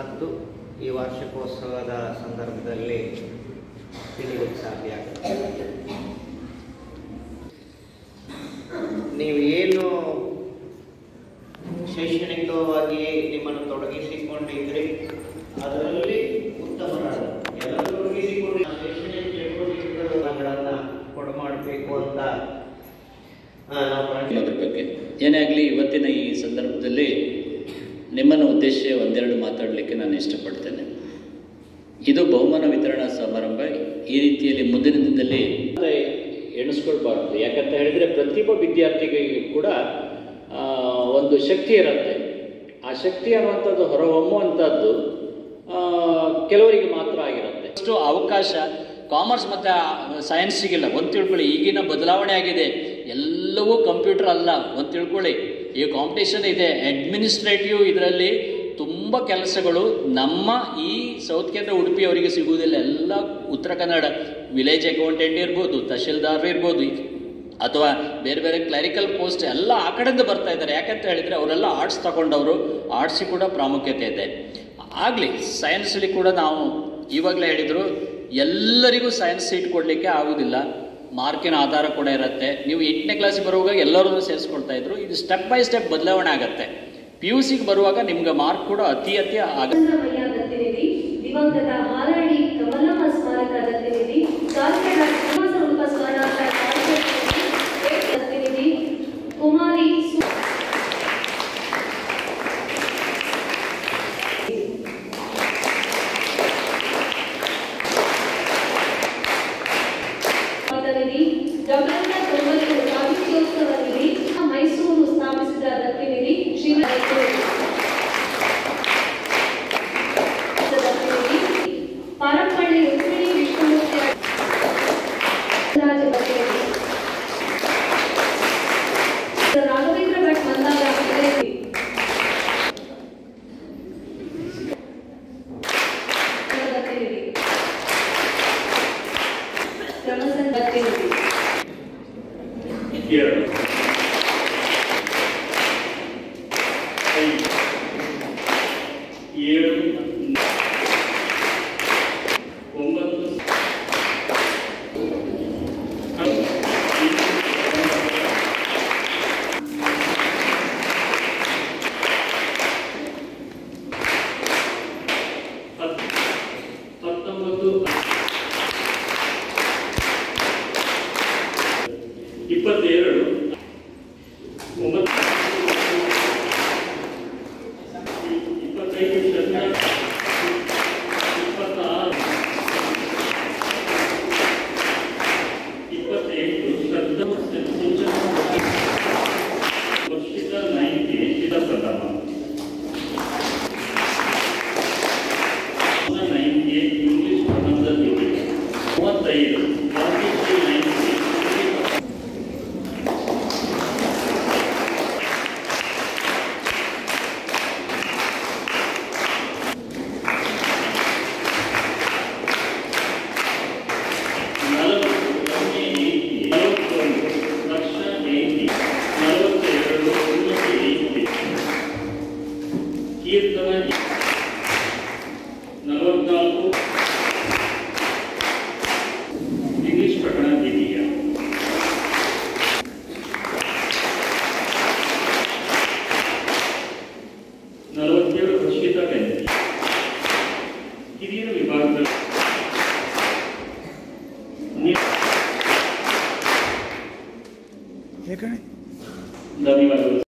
ಅನ್ನೋಂಥದ್ದು ಈ ವಾರ್ಷಿಕೋತ್ಸವದ ಸಂದರ್ಭದಲ್ಲಿ ತಿಳಿಲಿಕ್ಕೆ ಸಾಧ್ಯ ಆಗ್ತದೆ ನೀವು ಏನು ಶೈಕ್ಷಣಿಕವಾಗಿ ನಿಮ್ಮನ್ನು ತೊಡಗಿಸಿಕೊಂಡಿದ್ರಿ ಅದರಲ್ಲಿ ಉತ್ತಮರಾದ ಎಲ್ಲರೂ ತೊಡಗಿಸಿಕೊಂಡು ಶೈಕ್ಷಣಿಕ ಚಟುವಟಿಕೆಗಳನ್ನು ಕೊಡಮಾಡಬೇಕು ಅಂತ ಆ, ನಾವು ಪ್ರಾಂಶುಪಾಲರು ಅದ್ರ ಬಗ್ಗೆ ಏನೇ ಆಗಲಿ ಇವತ್ತಿನ ಈ ಸಂದರ್ಭದಲ್ಲಿ ನಿಮ್ಮನ್ನು ಉದ್ದೇಶ ಒಂದೆರಡು ಮಾತಾಡಲಿಕ್ಕೆ ನಾನು ಇಷ್ಟಪಡ್ತೇನೆ ಇದು ಬಹುಮಾನ ವಿತರಣಾ ಸಮಾರಂಭ ಈ ರೀತಿಯಲ್ಲಿ ಮುಂದಿನ ದಿನದಲ್ಲಿ ಎಣಿಸ್ಕೊಳ್ಬಾರ್ದು ಯಾಕಂತ ಹೇಳಿದರೆ ಪ್ರತಿಯೊಬ್ಬ ವಿದ್ಯಾರ್ಥಿಗೆ ಕೂಡ ಆ, ಒಂದು ಶಕ್ತಿ ಇರುತ್ತೆ ಆ ಶಕ್ತಿ ಅನ್ನುವಂಥದ್ದು ಹೊರಹೊಮ್ಮುವಂಥದ್ದು ಆ, ಕೆಲವರಿಗೆ ಮಾತ್ರ ಆಗಿರುತ್ತೆ ಅಷ್ಟು ಅವಕಾಶ ಕಾಮರ್ಸ್ ಮತ್ತು ಸೈನ್ಸಿಗಿಲ್ಲ ಒಂದು ತಿಳ್ಕೊಳ್ಳಿ ಈಗಿನ ಬದಲಾವಣೆ ಆಗಿದೆ ಎಲ್ಲವೂ ಕಂಪ್ಯೂಟರ್ ಅಲ್ಲ ಒಂದು ತಿಳ್ಕೊಳ್ಳಿ ಈ ಕಾಂಪಿಟೇಷನ್ ಇದೆ ಅಡ್ಮಿನಿಸ್ಟ್ರೇಟಿವ್ ಇದರಲ್ಲಿ ತುಂಬ ಕೆಲಸಗಳು ನಮ್ಮ ಈ ಸೌತ್ ಕೇಂದ್ರ ಉಡುಪಿಯವರಿಗೆ ಸಿಗುವುದಿಲ್ಲ ಎಲ್ಲ ಉತ್ತರ ಕನ್ನಡ ವಿಲೇಜ್ ಅಕೌಂಟೆಂಟ್ ಇರ್ಬೋದು ತಹಶೀಲ್ದಾರ್ ಇರ್ಬೋದು ಅಥವಾ ಬೇರೆ ಬೇರೆ ಕ್ಲರಿಕಲ್ ಪೋಸ್ಟ್ ಎಲ್ಲ ಆ ಕಡೆಯಿಂದ ಬರ್ತಾ ಇದ್ದಾರೆ ಯಾಕಂತ ಹೇಳಿದರೆ ಅವರೆಲ್ಲ ಆರ್ಟ್ಸ್ ತಗೊಂಡವರು ಆರ್ಟ್ಸಿಗೆ ಕೂಡ ಪ್ರಾಮುಖ್ಯತೆ ಇದೆ ಆಗಲಿ ಸೈನ್ಸಲ್ಲಿ ಕೂಡ ನಾವು ಇವಾಗಲೇ ಹೇಳಿದರು ಎಲ್ಲರಿಗೂ ಸೈನ್ಸ್ ಸೀಟ್ ಕೊಡಲಿಕ್ಕೆ ಆಗೋದಿಲ್ಲ ಮಾರ್ಕಿನ ಆಧಾರ ಕೂಡ ಇರುತ್ತೆ ನೀವು ಎಂಟನೇ ಕ್ಲಾಸಿಗೆ ಬರುವಾಗ ಎಲ್ಲರೂ ಸೇರಿಸ್ಕೊಳ್ತಾ ಇದ್ರು ಇದು ಸ್ಟೆಪ್ ಬೈ ಸ್ಟೆಪ್ ಬದಲಾವಣೆ ಆಗುತ್ತೆ ಪಿ ಯು ಸಿಗೆ ಬರುವಾಗ ನಿಮ್ಗೆ ಮಾರ್ಕ್ ಕೂಡ ಅತಿ ಅತಿ ಆಗುತ್ತೆ ಚಂದ್ರಮಯ್ಯ ದತ್ತಿನಿಧಿ ದಿವಂಗತ ಹಾರಾಡಿ ಕಮಲಮ್ಮ ಸ್ಮಾರಕ ದತ್ತಿನಿಧಿ ಚಾರ್ಟೆಡ್ ಶ್ರೀನಿವಾಸ ಉಡುಪ ಸ್ಮರಣಾರ್ಥ ಚಾರ್ಟೆಡ್ ದತ್ತಿನಿಧಿ ಕುಮಾರಿ ಸು- ನಿಧಿ ಗಮನ ತೊಂಬತ್ತು ಸಾಹಿತ್ಯೋತ್ಸವ ನಿಧಿ ಮೈಸೂರು ಸ್ಥಾಪಿಸಿದ ದತ್ತಿನಿಧಿ ಶ್ರೀಮತಿ ಪಾರಂಪಳ್ಳಿ ರುಕ್ಮಿಣಿ ವಿಷ್ಣುಮೂರ್ತಿ ರಾಜ ಬಗೆಯಲ್ಲಿ ರಾಘವೇಂದ್ರ ಭಟ್ ಮಂದಾರ ಬೆಳಗಾವಿ. ದತ್ತಿನಿಧಿ. ಕ್ರಮಸನ್ ದತ್ತಿನಿಧಿ. ಎರಡು ಐದು ಏಳು ಒಂಬತ್ತು ಹತ್ತು ಹತ್ತೊಂಬತ್ತು ಇಪ್ಪತ್ತೆರಡು ಒಂಬತ್ತು ಇಪ್ಪತ್ತೈದು ಶ್ರದ್ಧಾ ಇಪ್ಪತ್ತಾರು ಇಪ್ಪತ್ತೆಂಟು ಶ್ರದ್ಧಾ ಸೂಚನಾ ವರ್ಷಿತ ನೈನ್ಟಿ ಶಿತ ಪ್ರಥಮ ನೈನ್ಟಿ ಇಂಗ್ಲಿಷ್ ಪ್ರಬಂಧ ತಿಳಿ ಮೂವತ್ತೈದು ಆರ್ಟಿಕಲ್ ನೈನ್ಟಿ ನಲವತ್ತು ನಲವತ್ತೊಂದು ಲಕ್ಷ ಏಯ್ಟಿ ನಲವತ್ತೆರಡು ಉನ್ನತ ಏಯ್ಟಿ ಕೀರ್ತನ ನಲವತ್ನಾಲ್ಕು ಇಂಗ್ಲಿಷ್ ಪ್ರಕರಣ ದ್ವಿತೀಯ ನಲವತ್ತೇಳು ಹರ್ಷಿತ ಬೆಂಕಿ ಹಿರಿಯರ ವಿಭಾಗದಲ್ಲಿ ನಿ- ಧನ್ಯವಾದಗಳು